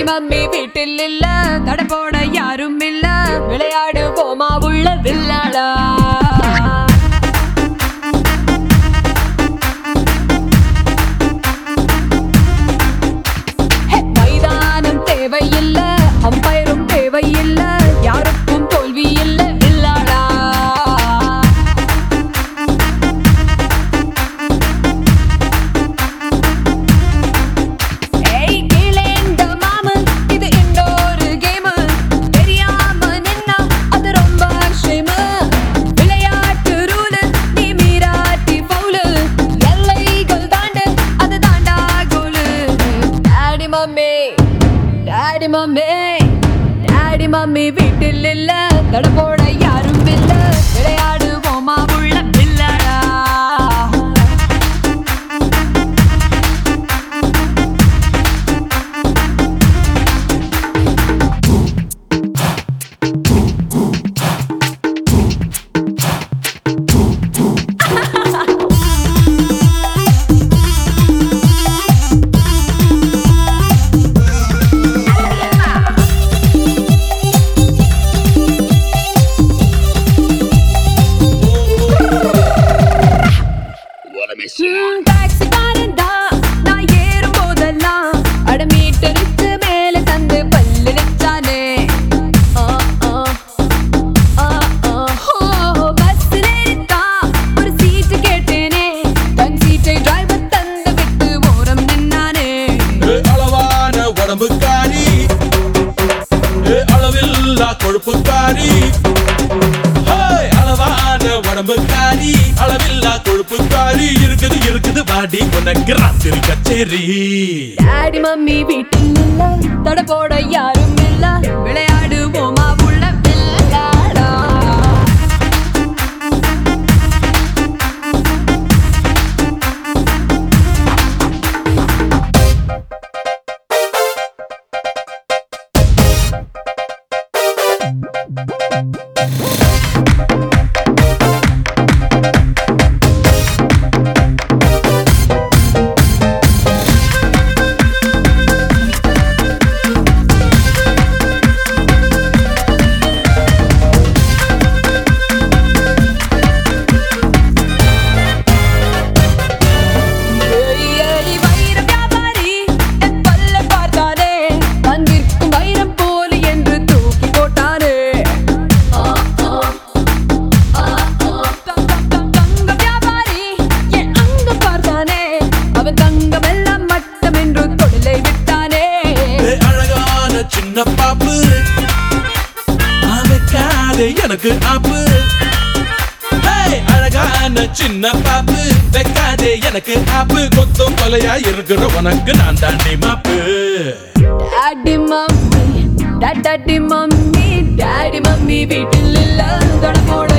Mummy வீட்டில் இல்ல தடை போட யாரும் இல்ல விளையாடுவோமா உள்ள வில்லாடா ஹே, மைதானம் தேவையில்ல அம்பயரும் தேவையில்ல யாருக்கும் தோல்வி இல்ல வில்லாடா ஏய் கீழேந்த மாமு இது இன்னொரு கேம் தெரியாம நின்னா அது ரொம்ப ஷேமு விளையாட்டு ரூலு நீ மீராட்டி பவுலு எல்லைகள் தாண்டு அது தாண்டா கோலு daddy mummy daddy mummy daddy mummy வீட்டில் இல்ல தட போட யாரும் இல்ல விளையாடுவோமா உள்ள பில்லடா ம், டாக்ஸிக்காரன் தான் நான் ஏறும் போதெல்லாம் அட மீட்டருக்கு மேல தந்து பல்லு நிச்சானே ஆ, ஆ, ஆ, ஆ. ஓ, பஸ்ஸில் ஏறித்தான் ஒரு சீட்டு கேட்டேனே தன் சீட்டை டிரைவர் தந்து விட்டு ஓரம் நின்னானே ஏ அளவான உடம்புக்காரி ஏ அளவில்லா கொழுப்புக்காரி ஹேய், அளவான உடம்புக்காரி அளவில்லா கொழுப்புக்காரி இருக்குது இருக்குது வாடி உனக்கு ராத்திரி கச்சேரி டாடி மம்மி வீட்டில் இல்ல தட போட யாரும் இல்ல விளையாடுவோமா உள்ள விளையாடா ஏய், ஏய், வைர வியாபாரி, என் பல்லை பார்த்தானே, தான் விற்கும் வைரம் போல் என்று தூக்கி போட்டானே. ஆ, ஆ, ஆ, ஆ. தங், தங், தங், தங்க வியாபாரி, என் அங்கம் பார்த்தானே, அவன் தங்கமெல்லாம் மட்டம் என்று தொழிலை விட்டானே. ஏ அழகான சின்ன பாப்பு அமைக்காதே எனக்கு ஆப்பு ஹேய், அழகான சின்ன பாப்பு வைக்காதே எனக்கு ஆப்பு கொத்தும் கொலையா இருக்கிற உனக்கு நான் தாண்டி மாப்பு daddy mummy daddy mummy daddy mummy வீட்டில் இல்ல தொட போட